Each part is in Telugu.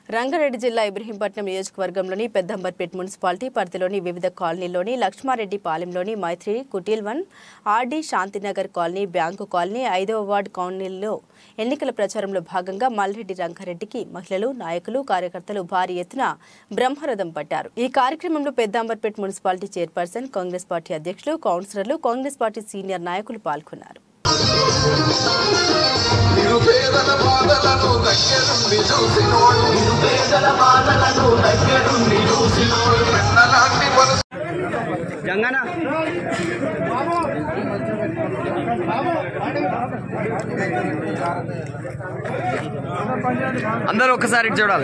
రంగారెడ్డి జిల్లా ఇబ్రహీంపట్నం నియోజకవర్గంలోని పెద్దంబర్పేట్ మున్సిపాలిటీ పరిధిలోని వివిధ కాలనీలోని లక్ష్మారెడ్డి పాలెంలోని Maitri Kuteer one RD Shantinagar colony bank colony ఐదవ వార్డు కాలనీలో ఎన్నికల ప్రచారంలో భాగంగా మల్రెడ్డి రంగారెడ్డికి మహిళలు నాయకులు కార్యకర్తలు భారీ ఎత్తున బ్రహ్మరథం పట్టారు ఈ కార్యక్రమంలో Peddamberpet municipality chairperson Congress party అధ్యక్షులు కౌన్సిలర్లు కాంగ్రెస్ పార్టీ సీనియర్ నాయకులు పాల్గొన్నారు నిరుపేదల బాధలను దగ్గరుండి చూసినోడు నిరుపేదల బాధలను దగ్గరుండి చూసినోడు పెన్నలాంటి మనసు జంగన అందరూ ఒక్కసారి ఇటు చూడాలి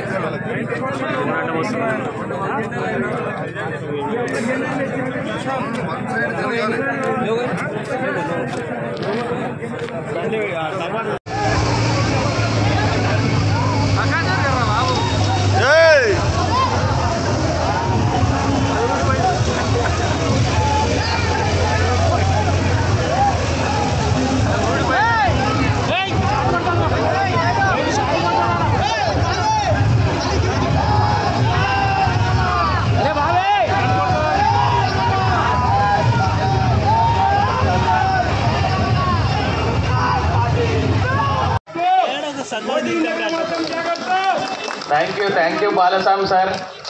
thank you thank you Balaswamy sir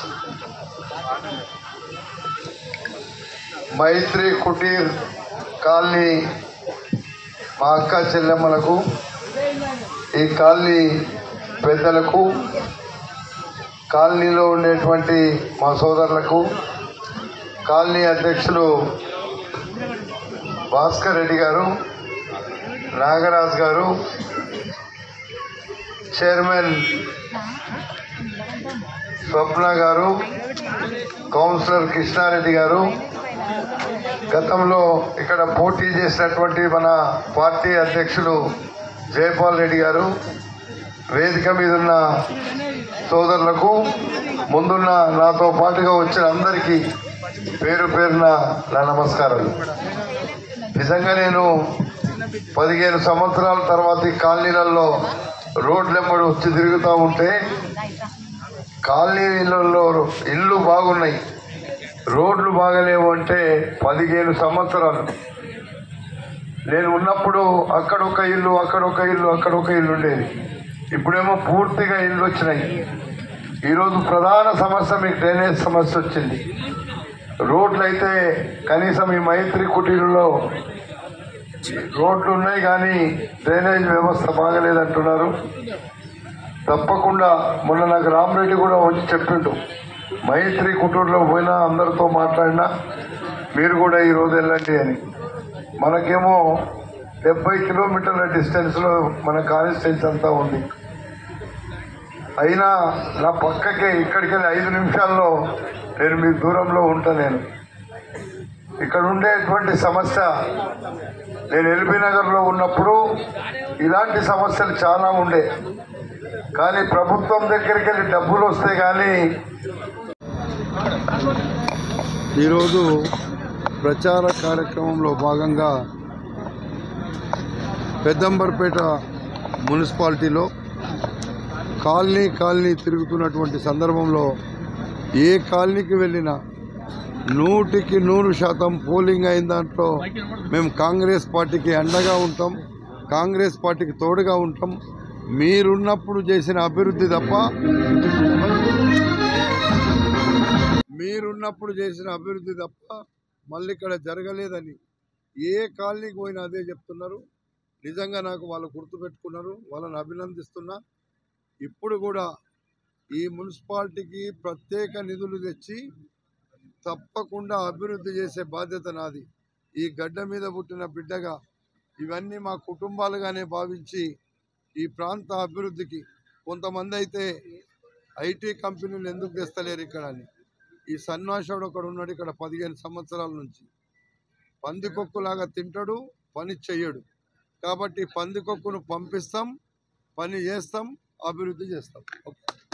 Maitri Kuteer colony మా అక్క చెల్లెమ్మలకు ఈ కాలనీ పెద్దలకు కాలనీలో ఉండేటువంటి మా సోదరులకు కాలనీ అధ్యక్షులు భాస్కర్ రెడ్డి గారు నాగరాజ్ గారు చైర్మన్ స్వప్న గారు కౌన్సిలర్ కృష్ణారెడ్డి గారు గతంలో ఇక్కడ పోటీ చేసినటువంటి మన పార్టీ అధ్యక్షులు జయపాల్ రెడ్డి గారు వేదిక మీద ఉన్న సోదరులకు ముందున్న నాతో పాటుగా వచ్చిన అందరికీ పేరు పేరున నా నమస్కారాలు నిజంగా నేను పదిహేను సంవత్సరాల తర్వాత ఈ కాలనీలలో రోడ్లెంబడి వచ్చి తిరుగుతూ ఉంటే కాలనీలలో ఇల్లు బాగున్నాయి రోడ్లు బాగలేవు అంటే పదిహేను సంవత్సరాలు నేను ఉన్నప్పుడు అక్కడొక ఇల్లు అక్కడొక ఇల్లు అక్కడొక ఇల్లు ఉండేది ఇప్పుడేమో పూర్తిగా ఇల్లు వచ్చినాయి ఈరోజు ప్రధాన సమస్య మీకు డ్రైనేజ్ సమస్య వచ్చింది రోడ్లు అయితే కనీసం ఈ మైత్రి కుటీరులో రోడ్లు ఉన్నాయి కానీ డ్రైనేజ్ వ్యవస్థ బాగలేదంటున్నారు తప్పకుండా మొన్న నాకు రామరెడ్డి కూడా వచ్చి చెప్పిండు మైత్రి కుటుంబంలో పోయినా అందరితో మాట్లాడినా మీరు కూడా ఈరోజు వెళ్ళండి అని మనకేమో డెబ్బై కిలోమీటర్ల డిస్టెన్స్లో మన కాన్స్టిట్యూన్స్ అంతా ఉంది అయినా నా పక్కకే ఇక్కడికి వెళ్ళి ఐదు నిమిషాల్లో నేను మీ దూరంలో ఉంటా నేను ఇక్కడ ఉండేటువంటి సమస్య నేను ఎల్బీ నగర్లో ఉన్నప్పుడు ఇలాంటి సమస్యలు చాలా ఉండే కానీ ప్రభుత్వం దగ్గరికి వెళ్ళి డబ్బులు వస్తే కానీ ఈరోజు ప్రచార కార్యక్రమంలో భాగంగా పెద్దంబర్పేట మున్సిపాలిటీలో కాలనీ కాలనీ తిరుగుతున్నటువంటి సందర్భంలో ఏ కాలనీకి వెళ్ళినా నూటికి నూరు శాతం పోలింగ్ అయిన దాంట్లో మేము కాంగ్రెస్ పార్టీకి అండగా ఉంటాం కాంగ్రెస్ పార్టీకి తోడుగా ఉంటాం మీరున్నప్పుడు చేసిన అభివృద్ధి తప్ప మీరున్నప్పుడు చేసిన అభివృద్ధి తప్ప మళ్ళీ ఇక్కడ జరగలేదని ఏ కాలనీకి పోయినా అదే చెప్తున్నారు నిజంగా నాకు వాళ్ళు గుర్తుపెట్టుకున్నారు వాళ్ళని అభినందిస్తున్నా ఇప్పుడు కూడా ఈ మున్సిపాలిటీకి ప్రత్యేక నిధులు తెచ్చి తప్పకుండా అభివృద్ధి చేసే బాధ్యత నాది ఈ గడ్డ మీద పుట్టిన బిడ్డగా ఇవన్నీ మా కుటుంబాలుగానే భావించి ఈ ప్రాంత అభివృద్ధికి కొంతమంది అయితే ఐటీ కంపెనీలు ఎందుకు తెస్తలేరు ఇక్కడ అని ఈ సన్మాషుడు ఒకడు ఉన్నాడు ఇక్కడ పదిహేను సంవత్సరాల నుంచి పందికొక్కులాగా తింటాడు పని చెయ్యడు కాబట్టి పందికొక్కును పంపిస్తాం పని చేస్తాం అభివృద్ధి చేస్తాం ఓకే